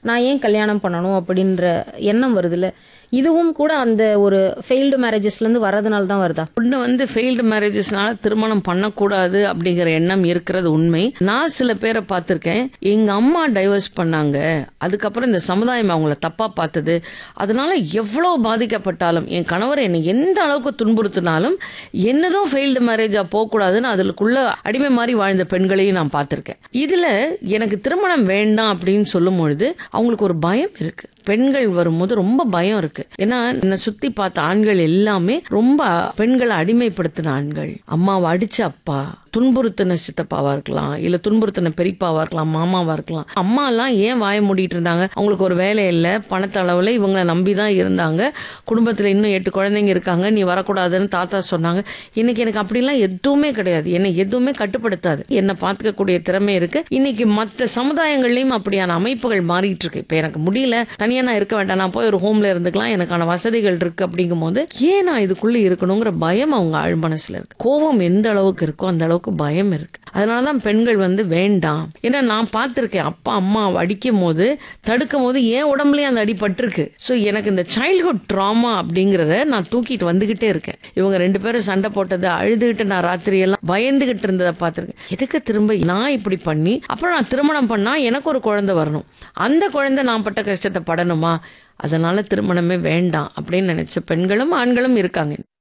நான் ஏன் கல்யாணம் பண்ணணும் அப்படின்ற எண்ணம் வருதுல்ல இதுவும் கூட அந்த ஒரு ஃபெயில்டு மேரேஜஸ்லேருந்து வர்றதுனால தான் வருதா ஒன்று வந்து ஃபெயில்டு மேரேஜஸ்னால திருமணம் பண்ணக்கூடாது அப்படிங்கிற எண்ணம் இருக்கிறது உண்மை நான் சில பேரை பார்த்துருக்கேன் எங்க அம்மா டைவர்ஸ் பண்ணாங்க அதுக்கப்புறம் இந்த சமுதாயம் அவங்கள தப்பா பார்த்தது அதனால எவ்வளோ பாதிக்கப்பட்டாலும் என் கணவர் என்னை எந்த அளவுக்கு துன்புறுத்தினாலும் என்னதும் ஃபெயில்டு மேரேஜா போகக்கூடாதுன்னு அதுக்குள்ள அடிமை மாதிரி வாழ்ந்த பெண்களையும் நான் பார்த்துருக்கேன் இதுல எனக்கு திருமணம் வேண்டாம் அப்படின்னு சொல்லும் பொழுது அவங்களுக்கு ஒரு பயம் இருக்கு பெண்கள் வரும்போது ரொம்ப பயம் இருக்கு ஏன்னா என்னை சுத்தி பார்த்த ஆண்கள் எல்லாமே ரொம்ப பெண்களை அடிமைப்படுத்தின ஆண்கள் அம்மாவை அடிச்ச அப்பா துன்புறுத்தின சித்தப்பாவா இருக்கலாம் இல்ல துன்புறுத்தின பெரியப்பாவா இருக்கலாம் மாமாவா இருக்கலாம் அம்மா எல்லாம் ஏன் வாய மூடிட்டு இருந்தாங்க அவங்களுக்கு ஒரு வேலை இல்லை பணத்தளவுல இவங்களை நம்பி தான் இருந்தாங்க குடும்பத்துல இன்னும் எட்டு குழந்தைங்க இருக்காங்க நீ வரக்கூடாதுன்னு தாத்தா சொன்னாங்க இன்னைக்கு எனக்கு அப்படிலாம் எதுவுமே கிடையாது என்னை எதுவுமே கட்டுப்படுத்தாது என்னை பார்த்துக்கக்கூடிய திறமை இருக்கு இன்னைக்கு மற்ற சமுதாயங்கள்லயும் அப்படியான அமைப்புகள் மாறிட்டு இருக்கு இப்ப எனக்கு முடியல தனியா நான் இருக்க வேண்டாம் நான் போய் ஒரு ஹோம்ல இருந்துக்கலாம் எனக்கான வசதிகள் இருக்கு அப்படிங்கும் போது ஏன் நான் இதுக்குள்ள இருக்கணுங்கிற பயம் அவங்க ஆழ் மனசுல இருக்கு கோபம் எந்த அளவுக்கு இருக்கோ அந்த அளவுக்கு பயம் இருக்கு அதனாலதான் பெண்கள் வந்து வேண்டாம் ஏன்னா நான் பார்த்திருக்கேன் அப்பா அம்மா அடிக்கும் போது தடுக்கும் போது என் உடம்புலயும் அந்த அடி பட்டிருக்கு ஸோ எனக்கு இந்த சைல்ட்ஹுட் ட்ராமா அப்படிங்கிறத நான் தூக்கிட்டு வந்துகிட்டே இருக்கேன் இவங்க ரெண்டு பேரும் சண்டை போட்டது அழுதுகிட்டு நான் ராத்திரி எல்லாம் பயந்துகிட்டு இருந்ததை பார்த்திருக்கேன் எதுக்கு திரும்ப நான் இப்படி பண்ணி அப்புறம் நான் திருமணம் பண்ணா எனக்கு ஒரு குழந்தை வரணும் அந்த குழந்தை நான் பட்ட கஷ்டத்தை படணுமா அதனால திருமணமே வேண்டாம் அப்படின்னு நினைச்ச பெண்களும் ஆண்களும் இருக்காங்க